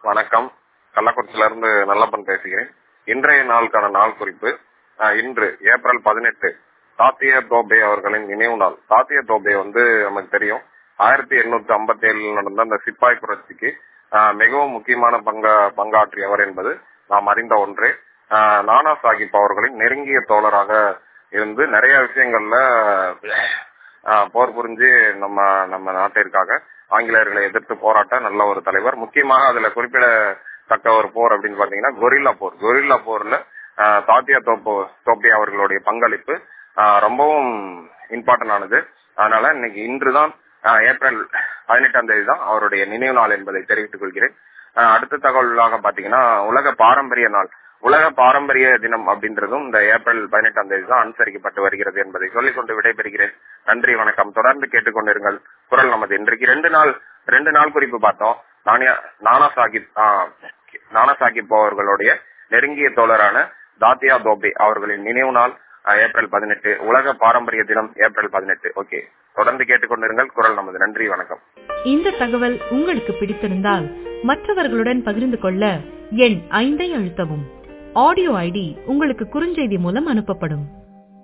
வணக்கம் கள்ளக்குறிச்சியில இருந்து நல்லப்பன் பேசுகிறேன் இன்றைய நாளுக்கான நாள் குறிப்பு ஆஹ், இன்று ஏப்ரல் பதினெட்டு தாத்திய தோபே அவர்களின் நினைவு நாள் தாத்திய தோபே வந்து நமக்கு தெரியும் ஆயிரத்தி எண்ணூத்தி ஐம்பத்தி ஏழுல நடந்த அந்த சிப்பாய் புரட்சிக்கு ஆஹ், மிகவும் முக்கியமான பங்க பங்காற்றியவர் என்பது நாம் அறிந்த ஒன்றே ஆஹ், நானா சாஹிப் அவர்களின் நெருங்கிய தோழராக இருந்து நிறைய விஷயங்கள்ல ஆஹ், போர் புரிஞ்சு நம்ம நம்ம நாட்டிற்காக ஆங்கிலேயர்களை எதிர்த்து போராட்ட நல்ல ஒரு தலைவர் முக்கியமாக அதுல குறிப்பிடத்தக்க ஒரு போர் அப்படின்னு பாத்தீங்கன்னா கொரில்லா போர் கொரில்லா போர்ல ஆஹ், தாத்தியா தோப்பு தோப்பி அவர்களுடைய பங்களிப்பு ஆஹ், ரொம்பவும் இம்பார்ட்டன்ட் ஆனது அதனால இன்னைக்கு இன்றுதான் ஆஹ், ஏப்ரல் பதினெட்டாம் தேதி தான் அவருடைய நினைவு நாள் என்பதை தெரிவித்துக் கொள்கிறேன் ஆஹ், அடுத்த தகவலாக பாத்தீங்கன்னா உலக பாரம்பரிய நாள் உலக பாரம்பரிய தினம் அப்படின்றதும் இந்த ஏப்ரல் பதினெட்டாம் தேதி தான் அனுசரிக்கப்பட்டு வருகிறது என்பதை சொல்லிக் கொண்டு விடைபெறுகிறேன் நன்றி வணக்கம் தொடர்ந்து கேட்டுக்கொண்டிருங்கள் குரல் நமது இன்றைக்கு ரெண்டு நாள் ரெண்டு நாள் குறிப்பு பார்த்தோம் நானியா- நானா சாஹிப் ஆஹ், நானா சாஹிப் அவர்களுடைய நெருங்கிய தோழரான தாத்தியா தோபே அவர்களின் நினைவு நாள் ஆஹ், ஏப்ரல் பதினெட்டு உலக பாரம்பரிய தினம் ஏப்ரல் பதினெட்டு ஓகே தொடர்ந்து கேட்டுக்கொண்டிருங்கள் குரல் நமது நன்றி வணக்கம் இந்த தகவல் உங்களுக்கு பிடித்திருந்தால் மற்றவர்களுடன் பகிர்ந்து கொள்ள எண் ஐந்தை அழுத்தவும் ஆடியோ ஐடி உங்களுக்கு குறுஞ்செய்தி மூலம் அனுப்பப்படும்